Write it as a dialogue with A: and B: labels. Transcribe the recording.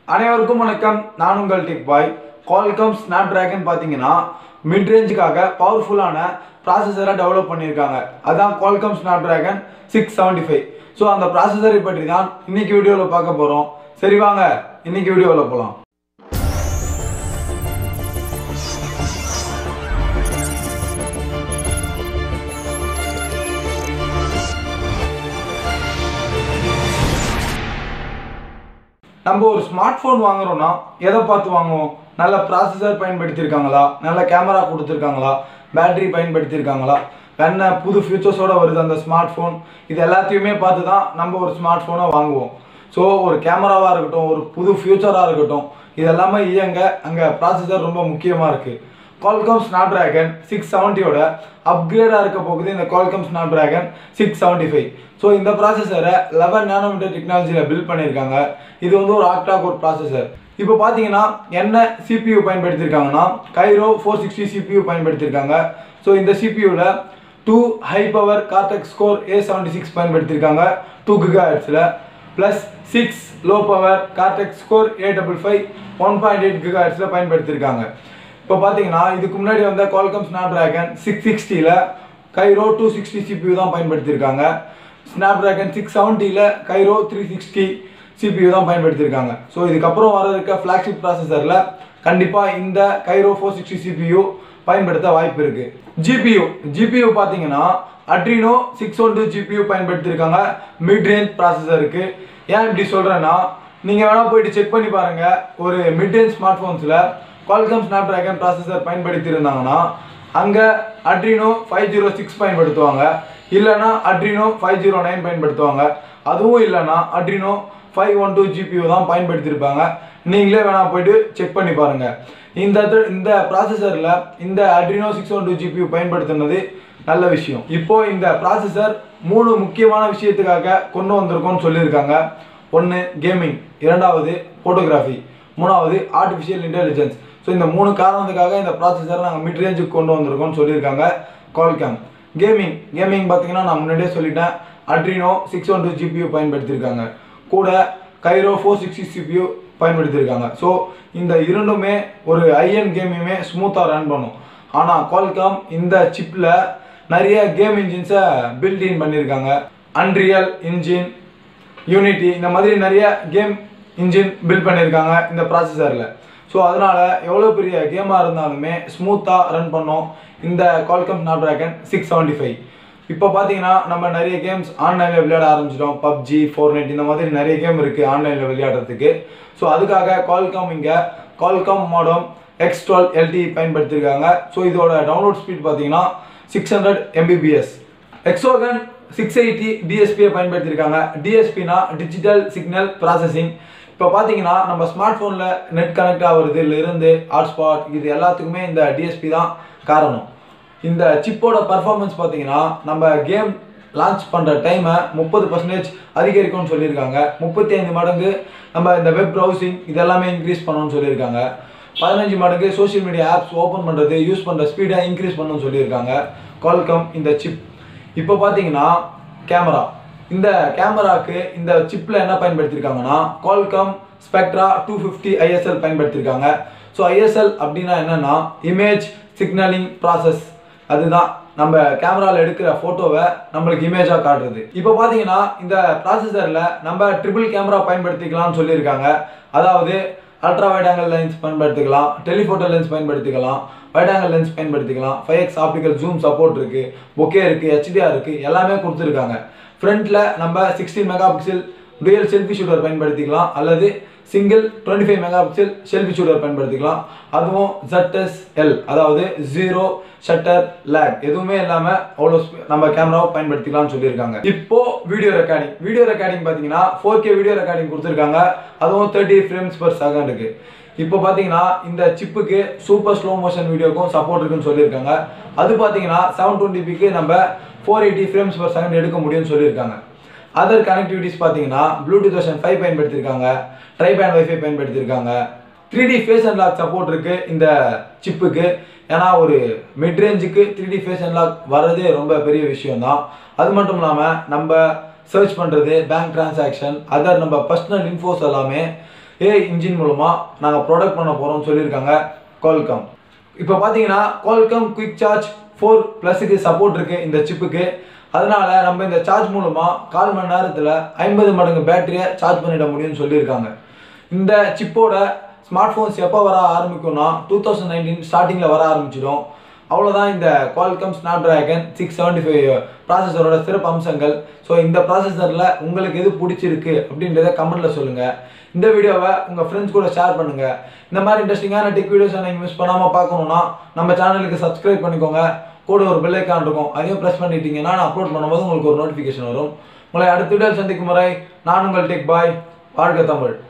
A: அனைவருக்கும் வணக்கம் நான் உங்கள் டிக் பாய் Qualcomm Snapdragon பார்த்தீங்கன்னா மிட் ரேஞ்சுக்காக பவர்ஃபுல்லான ப்ராசஸரை டெவலப் பண்ணியிருக்காங்க அதான் Qualcomm Snapdragon six seventy five so அந்த ப்ராசஸரை பற்றி தான் இன்னைக்கு வீடியோவில் பார்க்க போகிறோம் சரி வாங்க இன்னைக்கு வீடியோவில் போகலாம் நம்ம ஒரு ஸ்மார்ட் ஃபோன் வாங்குறோம்னா எதை பார்த்து வாங்குவோம் நல்ல ப்ராசஸர் பயன்படுத்தியிருக்காங்களா நல்ல கேமரா கொடுத்துருக்காங்களா பேட்டரி பயன்படுத்தியிருக்காங்களா என்ன புது ஃபியூச்சர்ஸோட வருது அந்த ஸ்மார்ட் ஃபோன் இது எல்லாத்தையுமே பார்த்து தான் நம்ம ஒரு ஸ்மார்ட் ஃபோனை வாங்குவோம் ஸோ ஒரு கேமராவாக இருக்கட்டும் ஒரு புது ஃபியூச்சராக இருக்கட்டும் இது எல்லாமே இயங்க அங்கே ப்ராசஸர் ரொம்ப முக்கியமாக இருக்குது Qualcomm Snapdragon சிக்ஸ் செவன்ட்டியோட அப்கிரேடாக இருக்க போகுது இந்த Qualcomm Snapdragon six seventy five so இந்த ப்ராசஸரை லெவன் நேனோமீட்டர் டெக்னாலஜியில் பில்ட் பண்ணியிருக்காங்க இது வந்து ஒரு ஆக்டா கோர் ப்ராசஸர் இப்போ பார்த்தீங்கன்னா என்ன சிபியூ பயன்படுத்தியிருக்காங்கன்னா கைரோ ஃபோர் சிக்ஸ்டி சிபியூ பயன்படுத்தியிருக்காங்க ஸோ இந்த சிபியூவில் two high power Cortex core A seventy six பயன்படுத்தியிருக்காங்க டூ கிகா ஹெட்ஸில் plus six low power Cortex core A double five one point eight giga ஹெட்ஸில் பயன்படுத்தியிருக்காங்க இப்போ பார்த்தீங்கன்னா இதுக்கு முன்னாடி வந்த Qualcomm Snapdragon சிக்ஸ் சிக்ஸ்டியில் கைரோ டூ சிக்ஸ்டி சிபியூ தான் பயன்படுத்தியிருக்காங்க Snapdragon சிக்ஸ் செவன்ட்டியில் கைரோ த்ரீ சிக்ஸ்டி சிபியூ தான் பயன்படுத்தியிருக்காங்க ஸோ இதுக்கப்புறம் வர இருக்க ஃப்ளாக்ஷிப் ப்ராசஸரில் கண்டிப்பாக இந்த கைரோ ஃபோர் சிக்ஸ்டி சிபியூ பயன்படுத்த வாய்ப்பு இருக்கு ஜிபியூ ஜிபியூ பார்த்தீங்கன்னா Adreno six one two GPU பயன்படுத்தியிருக்காங்க மிட் ரேஞ்ச் ப்ராசஸருக்கு ஏன் இப்படி சொல்கிறேன்னா நீங்கள் வேணால் போயிட்டு செக் பண்ணி பாருங்கள் ஒரு மிட் ரேஞ்ச் ஸ்மார்ட் ஃபோன்ஸில் Qualcomm Snapdragon ப்ராசஸர் பயன்படுத்தி இருந்தாங்கன்னா அங்கே அட்ரினோ ஃபைவ் ஜீரோ சிக்ஸ் பயன்படுத்துவாங்க இல்லைன்னா அட்ரினோ ஃபைவ் ஜீரோ நைன் பயன்படுத்துவாங்க அதுவும் இல்லைன்னா Adreno five one two GPU தான் பயன்படுத்தியிருப்பாங்க நீங்களே வேணா போயிட்டு செக் பண்ணி பாருங்க இந்த இது- இந்த ப்ராசஸரில் இந்த Adreno six one two GPU பயன்படுத்தினது நல்ல விஷயம் இப்போ இந்த ப்ராசஸர் மூணு முக்கியமான விஷயத்துக்காக கொண்டு வந்திருக்கோம்னு சொல்லியிருக்காங்க ஒன்று கேமிங் இரண்டாவது ஃபோட்டோகிராஃபி மூணாவது ஆர்டிஃபிஷியல் இன்டெலிஜென்ஸ் ஸோ இந்த மூணு காரணத்துக்காக இந்த ப்ராசஸரை நாங்கள் மிட் ரேஞ்சுக்கு கொண்டு வந்திருக்கோம்னு சொல்லியிருக்காங்க Qualcomm கேமிங் கேமிங் பார்த்தீங்கன்னா நான் முன்னாடியே சொல்லிட்டேன் Adreno six one two GPU பயன்படுத்தியிருக்காங்க கூட கைரோ ஃபோர் சிக்ஸ்டி சிபியூ பயன்படுத்தியிருக்காங்க ஸோ இந்த இரண்டுமே ஒரு ஐஎன் கேமையுமே ஸ்மூத்தாக ரன் பண்ணும் ஆனால் Qualcomm இந்த சிப்பில் நிறைய கேம் இன்ஜின்ஸை பில்ட் இன் பண்ணியிருக்காங்க அன்ரியல் இன்ஜின் யூனிட்டி இந்த மாதிரி நிறைய கேம் இன்ஜின் பில்ட் பண்ணியிருக்காங்க இந்த ப்ராசஸரில் ஸோ அதனால் எவ்வளோ பெரிய கேமாக இருந்தாலுமே ஸ்மூத்தாக ரன் பண்ணும் இந்த Qualcomm Snapdragon six seventy five இப்போ பார்த்தீங்கன்னா நம்ம நிறைய கேம்ஸ் ஆன்லைனில் விளையாட ஆரம்பிச்சிட்டோம் பப்ஜி ஃபோர்நெட் இந்த மாதிரி நிறைய கேம் இருக்குது ஆன்லைனில் விளையாடுறதுக்கு ஸோ அதுக்காக Qualcomm இங்கே Qualcomm modem X twelve LTE பயன்படுத்தியிருக்காங்க ஸோ இதோட டவுன்லோட் ஸ்பீட் பார்த்தீங்கன்னா six hundred Mbps Hexagon six eighty டிஎஸ்பியை பயன்படுத்தியிருக்காங்க டிஎஸ்பினா டிஜிட்டல் சிக்னல் ப்ராசஸிங் இப்போ பார்த்தீங்கன்னா நம்ம ஸ்மார்ட் ஃபோனில் நெட் கனெக்ட் ஆகுறதுல இருந்து ஹாட்ஸ்பாட் இது எல்லாத்துக்குமே இந்த டிஎஸ்பி தான் காரணம் இந்த சிப்போட பர்ஃபார்மன்ஸ் பார்த்தீங்கன்னா நம்ம கேம் லான்ச் பண்ணுற டைமை முப்பது பர்சன்டேஜ் அதிகரிக்கும்னு சொல்லியிருக்காங்க முப்பத்தி ஐந்து மடங்கு நம்ம இந்த வெப் ப்ரௌசிங் இதெல்லாமே இன்க்ரீஸ் பண்ணணும்னு சொல்லியிருக்காங்க பதினஞ்சு மடங்கு சோஷியல் மீடியா ஆப்ஸ் ஓப்பன் பண்ணுறது யூஸ் பண்ணுற ஸ்பீடை இன்க்ரீஸ் பண்ணணும்னு சொல்லியிருக்காங்க Qualcomm இந்த சிப் இப்போ பார்த்தீங்கன்னா கேமரா இந்த கேமராக்கு இந்த சிப்பில் என்ன பயன்படுத்தியிருக்காங்கன்னா Qualcomm Spectra two fifty ISL பயன்படுத்தியிருக்காங்க ஸோ ஐஎஸ்எல் அப்படின்னா என்னன்னா இமேஜ் சிக்னலிங் ப்ராசஸ் அதுதான் நம்ம கேமராவில் எடுக்கிற ஃபோட்டோவை நம்மளுக்கு இமேஜாக காட்டுறது இப்போ பார்த்தீங்கன்னா இந்த ப்ராசஸரில் நம்ம ட்ரிபிள் கேமரா பயன்படுத்திக்கலாம்னு சொல்லியிருக்காங்க அதாவது அல்ட்ரா வைட் ஆங்கிள் லென்ஸ் பயன்படுத்திக்கலாம் டெலிஃபோட்டோ லென்ஸ் பயன்படுத்திக்கலாம் வைட் ஆங்கிள் லென்ஸ் பயன்படுத்திக்கலாம் five X optical zoom support இருக்கு பொக்கே இருக்கு ஹெச்டிஆர் இருக்கு எல்லாமே கொடுத்துருக்காங்க ஃப்ரண்ட்ல நம்ம sixteen mega pixel dual selfie shooter பயன்படுத்திக்கலாம் அல்லது single twenty five mega pixel selfie shooter பயன்படுத்திக்கலாம் அதுவும் ZSL அதாவது ஜீரோ ஷட்டர் லேக் எதுவுமே இல்லாமல் அவ்வளோ sp- நம்ம கேமராவை பயன்படுத்திக்கலாம்னு சொல்லியிருக்காங்க இப்போ வீடியோ ரெக்கார்டிங் வீடியோ ரெக்கார்டிங் பார்த்தீங்கன்னா ஃபோர் கே வீடியோ ரெக்கார்டிங் கொடுத்துருக்காங்க அதுவும் தேர்ட்டி ஃப்ரேம்ஸ் பர் செகண்டுக்கு இப்போ பார்த்தீங்கன்னா இந்த சிப்புக்கு சூப்பர் ஸ்லோ மோஷன் வீடியோக்கும் சப்போர்ட் இருக்குன்னு சொல்லியிருக்காங்க அது பார்த்தீங்கன்னா செவன் டுவெண்ட்டி நம்ம four eighty frames per second எடுக்க முடியும்னு சொல்லியிருக்காங்க அதர் கனெக்டிவிட்டிஸ் பார்த்தீங்கன்னா ப்ளூடூத் வெர்ஷன் ஃபைவ் பயன்படுத்தியிருக்காங்க ட்ரைபேண்ட் வைஃபை பயன்படுத்தியிருக்காங்க three D face unlock support இருக்கு இந்த சிப்புக்கு ஏன்னா ஒரு மிட் ரேஞ்சுக்கு த்ரீ டி ஃபேஸ் அன்லாக் வர்றதே ரொம்ப பெரிய விஷயம் தான் அது மட்டும் இல்லாமல் நம்ம சர்ச் பண்ணுறது பேங்க் டிரான்சாக்ஷன் அதர் நம்ம பர்சனல் இன்ஃபோஸ் எல்லாமே ஏ இன்ஜின் மூலமாக நாங்கள் ப்ரொடக்ட் பண்ண போகிறோம்னு சொல்லியிருக்காங்க Qualcomm இப்போ பார்த்தீங்கன்னா Qualcomm குயிக் சார்ஜ் ஃபோர் ப்ளஸுக்கு சப்போர்ட் இருக்குது இந்த சிப்புக்கு அதனால நம்ம இந்த சார்ஜ் மூலமாக கால் மணி நேரத்தில் ஐம்பது மடங்கு பேட்டரியை சார்ஜ் பண்ணிட முடியும்னு சொல்லியிருக்காங்க இந்த சிப்போட ஸ்மார்ட் ஃபோன்ஸ் எப்போ வர ஆரம்பிக்கும்னா டூ தௌசண்ட் நைன்டீன் ஸ்டார்டிங்கில் வர ஆரம்பிச்சிடும் அவ்வளோதான் இந்த Qualcomm Snapdragon six seventy five ப்ராசஸரோட சிறப்பு அம்சங்கள் ஸோ இந்த ப்ராசஸரில் உங்களுக்கு எது பிடிச்சிருக்கு அப்படின்றத கமெண்ட்டில் சொல்லுங்கள் இந்த வீடியோவை உங்கள் ஃப்ரெண்ட்ஸ் கூட ஷேர் பண்ணுங்கள் இந்த மாதிரி இன்ட்ரெஸ்டிங்கான டெக் வீடியோஸை நீங்கள் மிஸ் பண்ணாமல் பார்க்கணுன்னா நம்ம சேனலுக்கு சப்ஸ்கிரைப் பண்ணிக்கோங்க கூட ஒரு பெல் ஐக்கான் இருக்கும் அதையும் ப்ரெஸ் பண்ணிட்டீங்கன்னா நான் அப்லோட் பண்ணும்போது உங்களுக்கு ஒரு நோட்டிஃபிகேஷன் வரும் உங்களை அடுத்த வீடியோ சந்திக்கும் முறை நான் உங்கள் டெக் பாய் வாழ்க தமிழ்